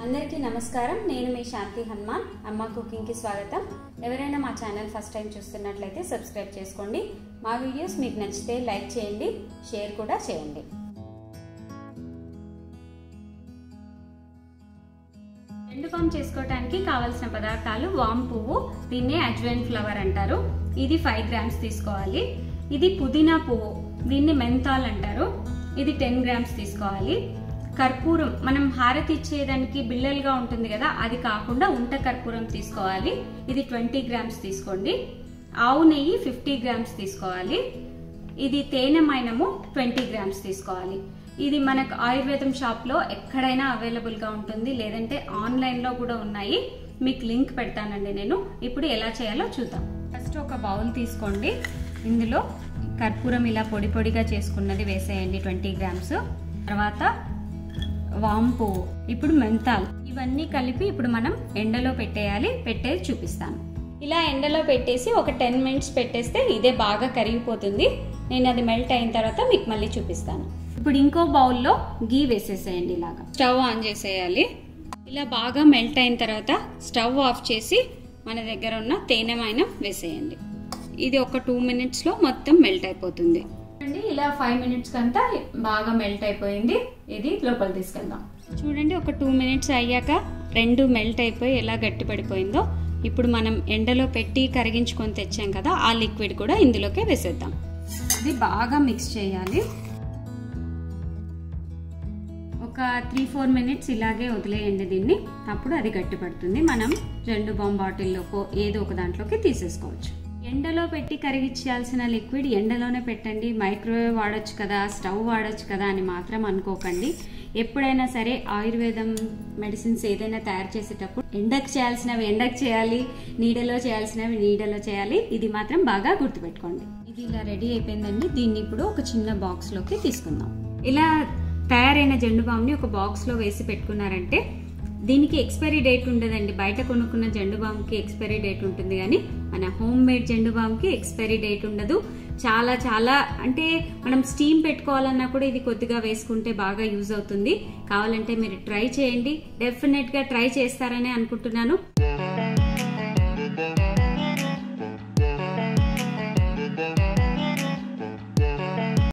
అందరికీ నమస్కారం నేను మీ శాంతి హనుమాన్ అమ్మ కుకింగ్కి స్వాగతం ఎవరైనా మా ఛానల్ ఫస్ట్ టైం చూస్తున్నట్లయితే సబ్స్క్రైబ్ చేసుకోండి మా వీడియోస్ మీకు నచ్చితే లైక్ చేయండి షేర్ కూడా చేయండి ఎండు పామ్ చేసుకోవడానికి కావలసిన పదార్థాలు వామ్ పువ్వు దీన్నే అజ్వైన్ ఫ్లవర్ అంటారు ఇది ఫైవ్ గ్రామ్స్ తీసుకోవాలి ఇది పుదీనా పువ్వు దీన్ని మెంతాల్ అంటారు ఇది టెన్ గ్రామ్స్ తీసుకోవాలి కర్పూరం మనం హారతి ఇచ్చేదానికి బిళ్ళలుగా ఉంటుంది కదా అది కాకుండా ఉంట కర్పూరం తీసుకోవాలి ఇది ట్వంటీ గ్రామ్స్ తీసుకోండి ఆవు నెయ్యి ఫిఫ్టీ గ్రామ్స్ తీసుకోవాలి ఇది తేనె మైనము ట్వంటీ గ్రామ్స్ తీసుకోవాలి ఇది మనకు ఆయుర్వేదం షాప్లో ఎక్కడైనా అవైలబుల్గా ఉంటుంది లేదంటే ఆన్లైన్లో కూడా ఉన్నాయి మీకు లింక్ పెడతానండి నేను ఇప్పుడు ఎలా చేయాలో చూద్దాం ఫస్ట్ ఒక బౌల్ తీసుకోండి ఇందులో కర్పూరం ఇలా పొడి పొడిగా చేసుకున్నది వేసేయండి ట్వంటీ గ్రామ్స్ తర్వాత వాంపు ఇప్పుడు మెంతాల్ ఇవన్నీ కలిపి ఇప్పుడు మనం ఎండలో పెట్టేయాలి పెట్టేది చూపిస్తాను ఇలా ఎండలో పెట్టేసి ఒక టెన్ మినిట్స్ పెట్టేస్తే ఇదే బాగా కరిగిపోతుంది నేను అది మెల్ట్ అయిన తర్వాత మీకు మళ్ళీ చూపిస్తాను ఇప్పుడు ఇంకో బౌల్లో గీ వేసేసేయండి ఇలాగా స్టవ్ ఆన్ చేసేయాలి ఇలా బాగా మెల్ట్ అయిన తర్వాత స్టవ్ ఆఫ్ చేసి మన దగ్గర ఉన్న తేనె మైనం వేసేయండి ఇది ఒక టూ మినిట్స్లో మొత్తం మెల్ట్ అయిపోతుంది చూడండి ఇలా ఫైవ్ మినిట్స్ కంతా బాగా మెల్ట్ అయిపోయింది ఇది లోపల తీసుకెళ్దాం చూడండి ఒక టూ మినిట్స్ అయ్యాక రెండు మెల్ట్ అయిపోయి ఎలా గట్టి పడిపోయిందో ఇప్పుడు మనం ఎండలో పెట్టి కరిగించుకొని తెచ్చాం కదా ఆ లిక్విడ్ కూడా ఇందులోకే వేసేద్దాం ఇది బాగా మిక్స్ చేయాలి ఒక త్రీ ఫోర్ మినిట్స్ ఇలాగే వదిలేయండి దీన్ని అప్పుడు అది గట్టి పడుతుంది మనం జెండు బాంబ్ బాటిల్లోకో ఏదో ఒక దాంట్లోకి తీసేసుకోవచ్చు ఎండలో పెట్టి కరిగించాల్సిన లిక్విడ్ ఎండలోనే పెట్టండి మైక్రోవేవ్ వాడచ్చు కదా స్టవ్ వాడచ్చు కదా అని మాత్రం అనుకోకండి ఎప్పుడైనా సరే ఆయుర్వేదం మెడిసిన్స్ ఏదైనా తయారు చేసేటప్పుడు ఎండకు చేయాల్సినవి ఎండకు చేయాలి నీడలో చేయాల్సినవి నీడలో చేయాలి ఇది మాత్రం బాగా గుర్తుపెట్టుకోండి ఇది ఇలా రెడీ అయిపోయిందండి దీన్ని ఇప్పుడు ఒక చిన్న బాక్స్లోకి తీసుకుందాం ఇలా తయారైన జెండు బామ్ని ఒక బాక్స్లో వేసి పెట్టుకున్నారంటే దీనికి ఎక్స్పైరీ డేట్ ఉండదండి బయట కొనుక్కున్న జెండు బామ్కి ఎక్స్పైరీ డేట్ ఉంటుంది కానీ మన హోమ్ మేడ్ జెండు బామ్కి ఎక్స్పైరీ డేట్ ఉండదు చాలా చాలా అంటే మనం స్టీమ్ పెట్టుకోవాలన్నా కూడా ఇది కొద్దిగా వేసుకుంటే బాగా యూజ్ అవుతుంది కావాలంటే మీరు ట్రై చేయండి డెఫినెట్గా ట్రై చేస్తారని అనుకుంటున్నాను